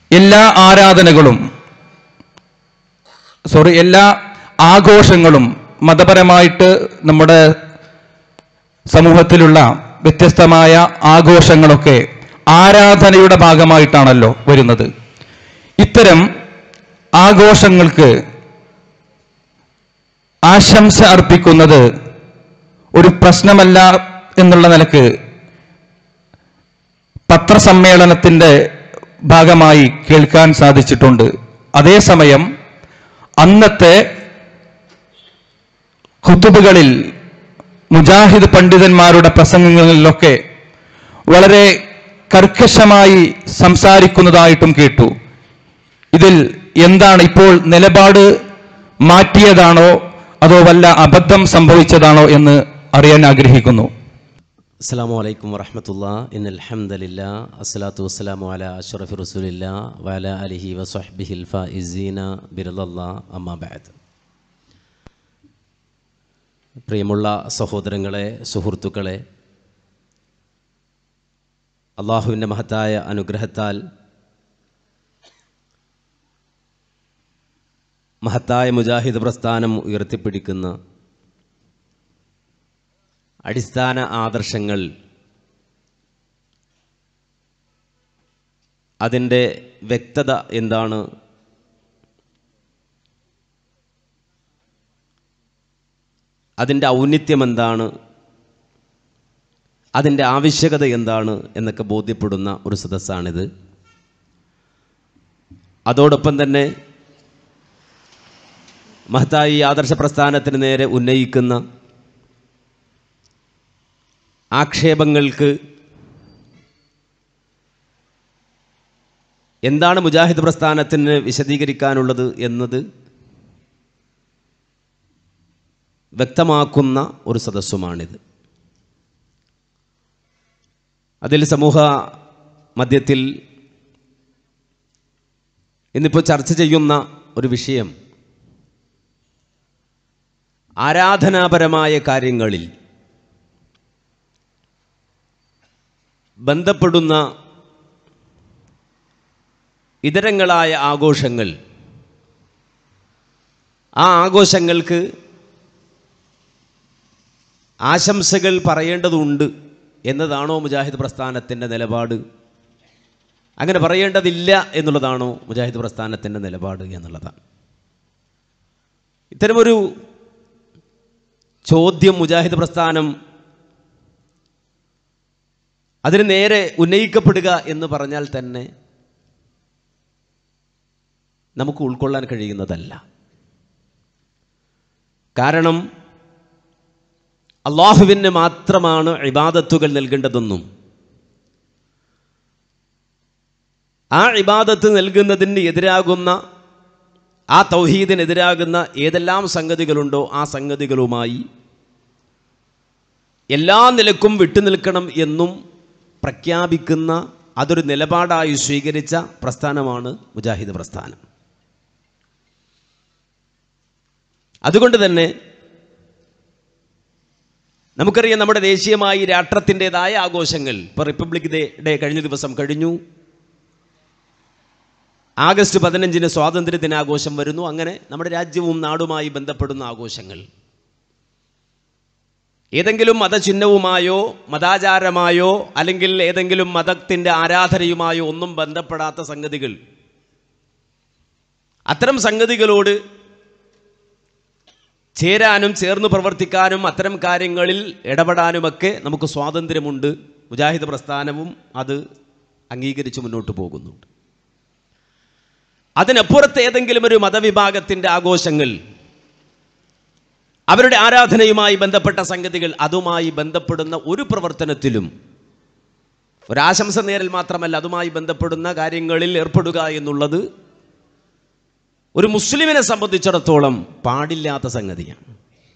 എല്ലാ ആരാധനകളും സോറി എല്ലാ ആഘോഷങ്ങളും മതപരമായിട്ട് നമ്മുടെ സമൂഹത്തിലുള്ള വ്യത്യസ്തമായ ആഘോഷങ്ങളൊക്കെ ആരാധനയുടെ ഭാഗമായിട്ടാണല്ലോ വരുന്നത് ഇത്തരം ആഘോഷങ്ങൾക്ക് ആശംസ അർപ്പിക്കുന്നത് ഒരു പ്രശ്നമല്ല എന്നുള്ള നിലക്ക് പത്രസമ്മേളനത്തിന്റെ ഭാഗമായി കേൾക്കാൻ സാധിച്ചിട്ടുണ്ട് അതേസമയം അന്നത്തെ ഖുത്തുബുകളിൽ മുജാഹിദ് പണ്ഡിതന്മാരുടെ പ്രസംഗങ്ങളിലൊക്കെ വളരെ കർക്കശമായി സംസാരിക്കുന്നതായിട്ടും കേട്ടു ഇതിൽ എന്താണ് ഇപ്പോൾ നിലപാട് മാറ്റിയതാണോ അതോ വല്ല അബദ്ധം സംഭവിച്ചതാണോ എന്ന് അറിയാൻ ആഗ്രഹിക്കുന്നു അസ്സാം വലൈക്കും വറഹമത്തുള്ള ഇൻ അലഹമ്മദില്ല അസ്സലാത്തു വസ്സലാമു അല അഷ്റഫി റസൂലില്ല വല അലിഹി വസ്ഹബിഹിൽ ഫൈസീന ബിറലല്ലാ അമ്മാബാദ് പ്രിയമുള്ള സഹോദരങ്ങളെ സുഹൃത്തുക്കളെ അള്ളാഹുവിൻ്റെ മഹത്തായ അനുഗ്രഹത്താൽ മഹത്തായ മുജാഹിദ് പ്രസ്ഥാനം ഉയർത്തിപ്പിടിക്കുന്ന അടിസ്ഥാന ആദർശങ്ങൾ അതിൻ്റെ വ്യക്തത എന്താണ് അതിൻ്റെ ഔന്നിത്യം എന്താണ് അതിൻ്റെ ആവശ്യകത എന്താണ് എന്നൊക്കെ ബോധ്യപ്പെടുന്ന ഒരു സദസ്സാണിത് അതോടൊപ്പം തന്നെ മഹത്തായി ഈ ആദർശ പ്രസ്ഥാനത്തിന് നേരെ ഉന്നയിക്കുന്ന ആക്ഷേപങ്ങൾക്ക് എന്താണ് മുജാഹിദ് പ്രസ്ഥാനത്തിന് വിശദീകരിക്കാനുള്ളത് എന്നത് വ്യക്തമാക്കുന്ന ഒരു സദസ്സുമാണിത് അതിൽ സമൂഹ മധ്യത്തിൽ ഇന്നിപ്പോൾ ചർച്ച ചെയ്യുന്ന ഒരു വിഷയം ആരാധനാപരമായ കാര്യങ്ങളിൽ ബന്ധപ്പെടുന്ന ഇതരങ്ങളായ ആഘോഷങ്ങൾ ആ ആഘോഷങ്ങൾക്ക് ആശംസകൾ പറയേണ്ടതുണ്ട് എന്നതാണോ മുജാഹിദ് പ്രസ്ഥാനത്തിൻ്റെ നിലപാട് അങ്ങനെ പറയേണ്ടതില്ല എന്നുള്ളതാണോ മുജാഹിദ് പ്രസ്ഥാനത്തിൻ്റെ നിലപാട് എന്നുള്ളതാണ് ഇത്തരമൊരു ചോദ്യം മുജാഹിദ് പ്രസ്ഥാനം അതിന് നേരെ ഉന്നയിക്കപ്പെടുക എന്ന് പറഞ്ഞാൽ തന്നെ നമുക്ക് ഉൾക്കൊള്ളാൻ കഴിയുന്നതല്ല കാരണം അള്ളാഹുവിന് മാത്രമാണ് ഇബാദത്തുകൾ നൽകേണ്ടതെന്നും ആ ഇബാദത്ത് നൽകുന്നതിന് എതിരാകുന്ന ആ തൗഹീദിനെതിരാകുന്ന ഏതെല്ലാം സംഗതികളുണ്ടോ ആ സംഗതികളുമായി എല്ലാ നിലക്കും വിട്ടുനിൽക്കണം എന്നും പ്രഖ്യാപിക്കുന്ന അതൊരു നിലപാടായി സ്വീകരിച്ച പ്രസ്ഥാനമാണ് മുജാഹിദ് പ്രസ്ഥാനം അതുകൊണ്ട് തന്നെ നമുക്കറിയാം നമ്മുടെ ദേശീയമായി രാഷ്ട്രത്തിൻ്റെതായ ആഘോഷങ്ങൾ ഇപ്പോൾ റിപ്പബ്ലിക് ഡേ ഡേ കഴിഞ്ഞ ദിവസം കഴിഞ്ഞു ആഗസ്റ്റ് പതിനഞ്ചിന് സ്വാതന്ത്ര്യ ദിനാഘോഷം വരുന്നു അങ്ങനെ നമ്മുടെ രാജ്യവും നാടുമായി ബന്ധപ്പെടുന്ന ആഘോഷങ്ങൾ ഏതെങ്കിലും മതചിഹ്നവുമായോ മതാചാരമായോ അല്ലെങ്കിൽ ഏതെങ്കിലും മതത്തിൻ്റെ ആരാധനയുമായോ ഒന്നും ബന്ധപ്പെടാത്ത സംഗതികൾ അത്തരം സംഗതികളോട് ചേരാനും ചേർന്ന് പ്രവർത്തിക്കാനും അത്തരം കാര്യങ്ങളിൽ ഇടപെടാനുമൊക്കെ നമുക്ക് സ്വാതന്ത്ര്യമുണ്ട് മുജാഹിദ് പ്രസ്ഥാനവും അത് അംഗീകരിച്ച് മുന്നോട്ട് പോകുന്നുണ്ട് അതിനപ്പുറത്ത് ഏതെങ്കിലും ഒരു മതവിഭാഗത്തിൻ്റെ ആഘോഷങ്ങൾ അവരുടെ ആരാധനയുമായി ബന്ധപ്പെട്ട സംഗതികൾ അതുമായി ബന്ധപ്പെടുന്ന ഒരു പ്രവർത്തനത്തിലും ഒരാശംസ നേരൽ മാത്രമല്ല അതുമായി ബന്ധപ്പെടുന്ന കാര്യങ്ങളിൽ ഏർപ്പെടുക എന്നുള്ളത് ഒരു മുസ്ലിമിനെ സംബന്ധിച്ചിടത്തോളം പാടില്ലാത്ത സംഗതിയാണ്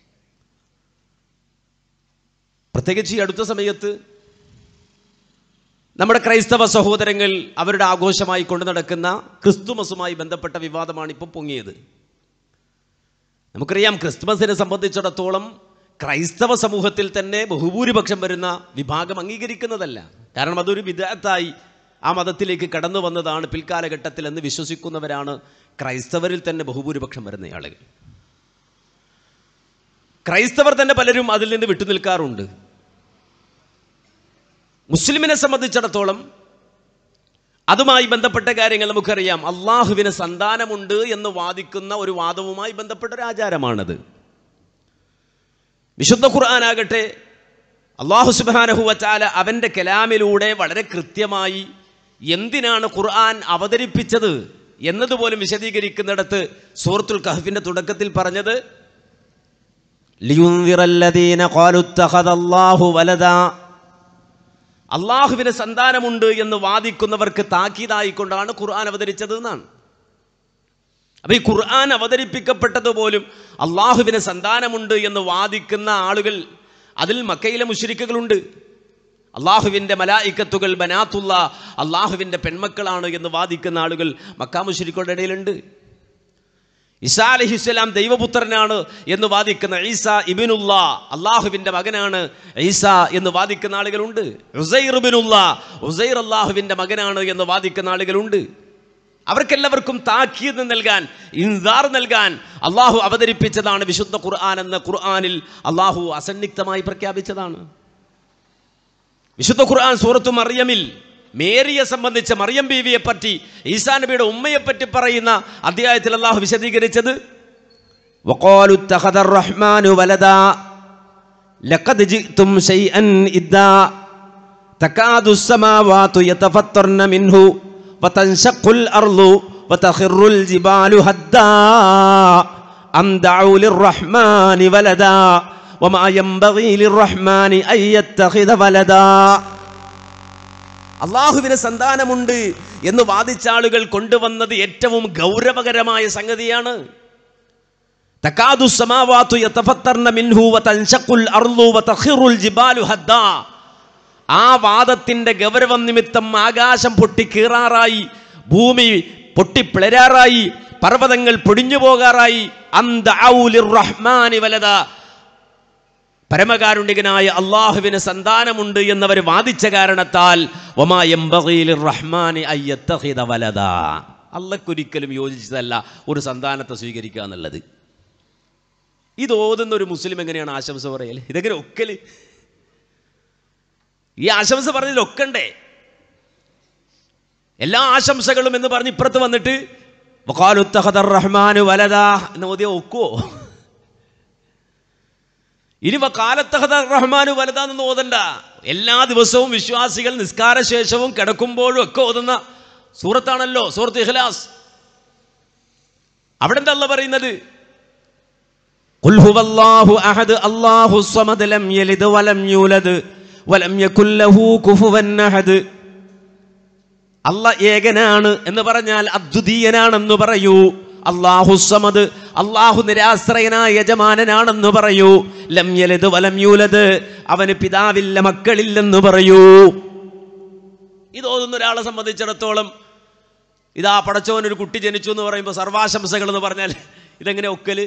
പ്രത്യേകിച്ച് ഈ അടുത്ത സമയത്ത് നമ്മുടെ ക്രൈസ്തവ സഹോദരങ്ങൾ അവരുടെ ആഘോഷമായി കൊണ്ടു നടക്കുന്ന ക്രിസ്തുമസുമായി ബന്ധപ്പെട്ട വിവാദമാണ് ഇപ്പോൾ പൊങ്ങിയത് നമുക്കറിയാം ക്രിസ്തുമസിനെ സംബന്ധിച്ചിടത്തോളം ക്രൈസ്തവ സമൂഹത്തിൽ തന്നെ ബഹുഭൂരിപക്ഷം വരുന്ന വിഭാഗം അംഗീകരിക്കുന്നതല്ല കാരണം അതൊരു വിദഗ്ധായി ആ മതത്തിലേക്ക് കടന്നു വന്നതാണ് പിൽക്കാലഘട്ടത്തിൽ എന്ന് വിശ്വസിക്കുന്നവരാണ് ക്രൈസ്തവരിൽ തന്നെ ബഹുഭൂരിപക്ഷം വരുന്ന ആളുകൾ ക്രൈസ്തവർ തന്നെ പലരും അതിൽ നിന്ന് വിട്ടുനിൽക്കാറുണ്ട് മുസ്ലിമിനെ സംബന്ധിച്ചിടത്തോളം അതുമായി ബന്ധപ്പെട്ട കാര്യങ്ങൾ നമുക്കറിയാം അള്ളാഹുവിന് സന്താനമുണ്ട് എന്ന് വാദിക്കുന്ന ഒരു വാദവുമായി ബന്ധപ്പെട്ട ഒരു ആചാരമാണത് വിശുദ്ധ ഖുർആനാകട്ടെ അള്ളാഹു സുബാനഹുവ ചാല അവൻ്റെ കലാമിലൂടെ വളരെ കൃത്യമായി എന്തിനാണ് ഖുർആൻ അവതരിപ്പിച്ചത് എന്നതുപോലും വിശദീകരിക്കുന്നിടത്ത് സൂറത്തുൽ കഹഫിന്റെ തുടക്കത്തിൽ പറഞ്ഞത് ലിയുൻവിറല്ലദീന ഖാലു ഇത്തഖദല്ലാഹു വലദാ അള്ളാഹുവിന് സന്താനമുണ്ട് എന്ന് വാദിക്കുന്നവർക്ക് താക്കീതായിക്കൊണ്ടാണ് ഖുർആൻ അവതരിച്ചത് എന്നാണ് അപ്പൊ ഈ ഖുർആൻ അവതരിപ്പിക്കപ്പെട്ടത് പോലും അള്ളാഹുവിന് സന്താനമുണ്ട് എന്ന് വാദിക്കുന്ന ആളുകൾ അതിൽ മക്കയിലെ മുഷരിക്കുകളുണ്ട് അള്ളാഹുവിൻ്റെ മലായിക്കത്തുകൾ ബനാത്തുള്ള അള്ളാഹുവിൻ്റെ പെൺമക്കളാണ് എന്ന് വാദിക്കുന്ന ആളുകൾ മക്കാ മുഷരിക്കുകളുടെ ഇടയിലുണ്ട് ഇസാ അലഹിസ്സലാം ദൈവപുത്രനാണ് എന്ന് വാദിക്കുന്ന ഈസ ഇബിനുള്ള അള്ളാഹുവിൻ്റെ മകനാണ് ഈസ എന്ന് വാദിക്കുന്ന ആളുകളുണ്ട് ഉസൈർ ഇബിനുള്ള ഉസൈർ അള്ളാഹുവിൻ്റെ മകനാണ് എന്ന് വാദിക്കുന്ന ആളുകളുണ്ട് അവർക്കെല്ലാവർക്കും താക്കീത് നൽകാൻ ഇൻസാർ നൽകാൻ അള്ളാഹു അവതരിപ്പിച്ചതാണ് വിശുദ്ധ ഖുർആൻ എന്ന ഖുർആനിൽ അള്ളാഹു അസന്നിഗ്ധമായി പ്രഖ്യാപിച്ചതാണ് വിശുദ്ധ ഖുർആൻ സൂറത്തു മറിയമിൽ മേരിയെ സംബന്ധിച്ച് മറിയം ബീവിയെ പറ്റി ഈസാ നബിയുടെ ഉമ്മയെ പറ്റി പറയുന്ന അധ്യായത്തിൽ അള്ളാഹു വിശദീകരിച്ചത് وقالوا اتخذ الرحمن ولدا لقد جئتم شيئا إدا تكاد السماوات يتفطرن منه وتنشق الأرض وتخر الجبال هدا أن دعوا للرحمن ولدا وما ينبغي للرحمن أن يتخذ ولدا അള്ളാഹുവിന് സന്താനമുണ്ട് എന്ന് വാദിച്ച ആളുകൾ കൊണ്ടുവന്നത് ഏറ്റവും ഗൗരവകരമായ സംഗതിയാണ് തകാദു സമാവാതു യതഫത്തർന മിൻഹു വതൻശഖുൽ അർളു വതഖിറുൽ ജിബാലു ഹദ്ദാ ആ വാദത്തിന്റെ ഗൗരവം നിമിത്തം ആകാശം പൊട്ടി കീറാറായി ഭൂമി പൊട്ടിപ്പിളരാറായി പർവ്വതങ്ങൾ പൊടിഞ്ഞു പോകാറായി റഹ്മാനി വലത പരമകാരുണികനായ അള്ളാഹുവിന് സന്താനമുണ്ട് എന്നവർ വാദിച്ച കാരണത്താൽ റഹ്മാനി വലത അള്ളക്കൊരിക്കലും യോജിച്ചതല്ല ഒരു സന്താനത്തെ സ്വീകരിക്കുക എന്നുള്ളത് ഇത് ഓതുന്ന ഒരു മുസ്ലിം എങ്ങനെയാണ് ആശംസ പറയൽ ഇതെങ്ങനെ ഒക്കല് ഈ ആശംസ പറഞ്ഞതിൽ ഒക്കണ്ടേ എല്ലാ ആശംസകളും എന്ന് പറഞ്ഞ് ഇപ്പുറത്ത് വന്നിട്ട് റഹ്മാനു വലതാ എന്ന് ഓതിയ ഒക്കുവോ ഇനി കാലത്തഹദ റഹ്മാനു വലതാന്ന് ഓതണ്ട എല്ലാ ദിവസവും വിശ്വാസികൾ നിസ്കാര ശേഷവും കിടക്കുമ്പോഴും ഒക്കെ ഓതുന്ന സൂറത്താണല്ലോ സൂറത്ത് ഇഖ്ലാസ് അവിടെ എന്താ അല്ല പറയുന്നത് ഖുൽ ഹുവല്ലാഹു അഹദ് അല്ലാഹു സ്വമദ് ലം യലിദ് വലം യൂലദ് വലം യകുൽ ലഹു കുഫുവൻ അഹദ് അല്ല ഏകനാണ് എന്ന് പറഞ്ഞാൽ അദ്വിതീയനാണെന്ന് പറയൂ അള്ളാഹു സമത് അള്ളാഹു നിരാശ്രയനായ യജമാനനാണെന്ന് പറയൂ ലം യലത് വലം യൂലത് അവന് പിതാവില്ല മക്കളില്ലെന്ന് പറയൂ ഇതോതുന്ന ഒരാളെ സംബന്ധിച്ചിടത്തോളം ഇതാ പടച്ചോൻ ഒരു കുട്ടി ജനിച്ചു എന്ന് പറയുമ്പോൾ സർവാശംസകൾ എന്ന് പറഞ്ഞാൽ ഇതെങ്ങനെ ഒക്കല്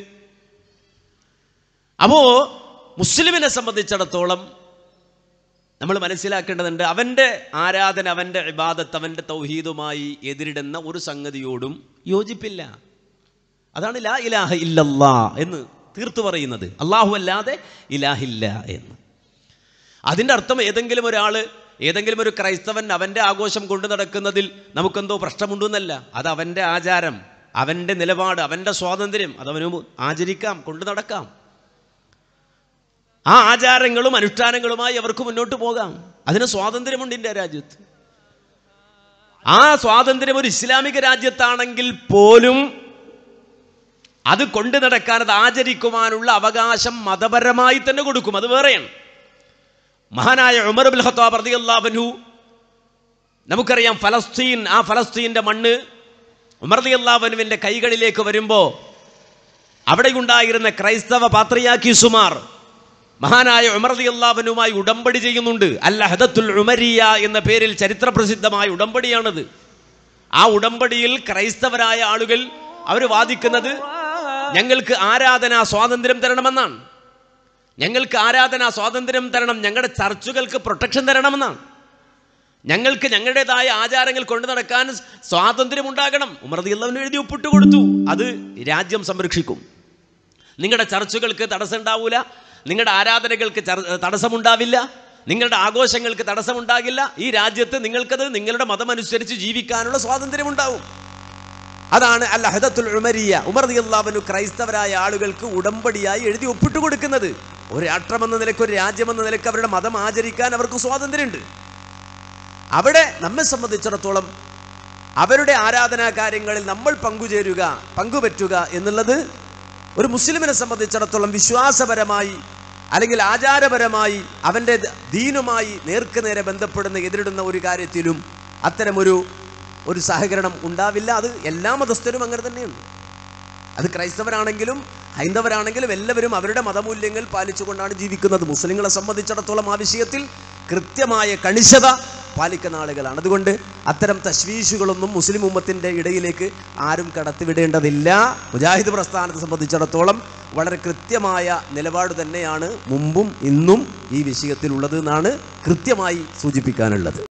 അപ്പോ മുസ്ലിമിനെ സംബന്ധിച്ചിടത്തോളം നമ്മൾ മനസ്സിലാക്കേണ്ടതുണ്ട് അവൻ്റെ ആരാധന അവൻ്റെ ഇബാദത്ത് അവൻ്റെ തൗഹീദുമായി എതിരിടുന്ന ഒരു സംഗതിയോടും യോജിപ്പില്ല അതാണ് ലാ ഇലാഹ ഇല്ലല്ലാ എന്ന് തീർത്തു പറയുന്നത് അള്ളാഹു അല്ലാതെ ഇലാഹില്ല എന്ന് അതിൻ്റെ അർത്ഥം ഏതെങ്കിലും ഒരാൾ ഏതെങ്കിലും ഒരു ക്രൈസ്തവൻ അവൻ്റെ ആഘോഷം കൊണ്ടു നടക്കുന്നതിൽ നമുക്കെന്തോ പ്രശ്നമുണ്ടെന്നല്ല അത് അവൻ്റെ ആചാരം അവൻ്റെ നിലപാട് അവൻ്റെ സ്വാതന്ത്ര്യം അതവന് ആചരിക്കാം കൊണ്ടു നടക്കാം ആ ആചാരങ്ങളും അനുഷ്ഠാനങ്ങളുമായി അവർക്ക് മുന്നോട്ട് പോകാം അതിന് സ്വാതന്ത്ര്യമുണ്ട് ഇന്ത്യ രാജ്യത്ത് ആ സ്വാതന്ത്ര്യം ഒരു ഇസ്ലാമിക രാജ്യത്താണെങ്കിൽ പോലും അത് കൊണ്ടു നടക്കാൻ അത് ആചരിക്കുവാനുള്ള അവകാശം മതപരമായി തന്നെ കൊടുക്കും അത് വേറെയാണ് മഹാനായ ഉമർ ബുൽ ഖത്താബ് റളിയല്ലാഹു നമുക്കറിയാം ഫലസ്തീൻ ആ ഫലസ്തീൻ്റെ മണ്ണ് ഉമർ റളിയല്ലാഹുവിൻ്റെ കൈകളിലേക്ക് വരുമ്പോൾ അവിടെയുണ്ടായിരുന്ന ക്രൈസ്തവ പാത്രിയാക്കിസുമാർ മഹാനായ ഉമർ റളിയല്ലാഹുവിനുമായി ഉടമ്പടി ചെയ്യുന്നുണ്ട് അൽ അഹദത്തുൽ ഉമരിയ എന്ന പേരിൽ ചരിത്രപ്രസിദ്ധമായ ഉടമ്പടിയാണത് ആ ഉടമ്പടിയിൽ ക്രൈസ്തവരായ ആളുകൾ അവർ വാദിക്കുന്നത് ഞങ്ങൾക്ക് ആരാധനാ സ്വാതന്ത്ര്യം തരണമെന്നാണ് ഞങ്ങൾക്ക് ആരാധനാ സ്വാതന്ത്ര്യം തരണം ഞങ്ങളുടെ ചർച്ചുകൾക്ക് പ്രൊട്ടക്ഷൻ തരണമെന്നാണ് ഞങ്ങൾക്ക് ഞങ്ങളുടേതായ ആചാരങ്ങൾ കൊണ്ടു നടക്കാൻ സ്വാതന്ത്ര്യം ഉണ്ടാകണം ഉമർദിയുള്ളവന് എഴുതി ഒപ്പിട്ട് കൊടുത്തു അത് രാജ്യം സംരക്ഷിക്കും നിങ്ങളുടെ ചർച്ചുകൾക്ക് തടസ്സം ഉണ്ടാവില്ല നിങ്ങളുടെ ആരാധനകൾക്ക് ചർ- തടസ്സമുണ്ടാവില്ല നിങ്ങളുടെ ആഘോഷങ്ങൾക്ക് തടസ്സമുണ്ടാകില്ല ഈ രാജ്യത്ത് നിങ്ങൾക്കത് നിങ്ങളുടെ മതമനുസരിച്ച് ജീവിക്കാനുള്ള സ്വാതന്ത്ര്യമുണ്ടാവും അതാണ് അൽ അഹദത്തുൽ ഉമരിയ ഉമർ റളിയല്ലാഹു ക്രൈസ്തവരായ ആളുകൾക്ക് ഉടമ്പടിയായി എഴുതി ഒപ്പിട്ട് കൊടുക്കുന്നത് ഒരു രാഷ്ട്രമെന്ന നിലയ്ക്ക് ഒരു രാജ്യമെന്ന നിലയ്ക്ക് അവരുടെ മതം ആചരിക്കാൻ അവർക്ക് സ്വാതന്ത്ര്യമുണ്ട് അവിടെ നമ്മെ സംബന്ധിച്ചിടത്തോളം അവരുടെ ആരാധനാ കാര്യങ്ങളിൽ നമ്മൾ പങ്കുചേരുക പങ്കുപറ്റുക എന്നുള്ളത് ഒരു മുസ്ലിമിനെ സംബന്ധിച്ചിടത്തോളം വിശ്വാസപരമായി അല്ലെങ്കിൽ ആചാരപരമായി അവൻ്റെ ദീനുമായി നേർക്ക് നേരെ ബന്ധപ്പെടുന്ന എതിരിടുന്ന ഒരു കാര്യത്തിലും അത്തരമൊരു ഒരു സഹകരണം ഉണ്ടാവില്ല അത് എല്ലാ മതസ്ഥരും അങ്ങനെ തന്നെയുണ്ട് അത് ക്രൈസ്തവരാണെങ്കിലും ഹൈന്ദവരാണെങ്കിലും എല്ലാവരും അവരുടെ മതമൂല്യങ്ങൾ പാലിച്ചുകൊണ്ടാണ് ജീവിക്കുന്നത് മുസ്ലിങ്ങളെ സംബന്ധിച്ചിടത്തോളം ആ വിഷയത്തിൽ കൃത്യമായ കണിശത പാലിക്കുന്ന ആളുകളാണ് അതുകൊണ്ട് അത്തരം തശ്വീഷുകളൊന്നും മുസ്ലിം ഉമ്മത്തിൻ്റെ ഇടയിലേക്ക് ആരും കടത്തിവിടേണ്ടതില്ല മുജാഹിദ് പ്രസ്ഥാനത്തെ സംബന്ധിച്ചിടത്തോളം വളരെ കൃത്യമായ നിലപാട് തന്നെയാണ് മുമ്പും ഇന്നും ഈ വിഷയത്തിലുള്ളത് എന്നാണ് കൃത്യമായി സൂചിപ്പിക്കാനുള്ളത്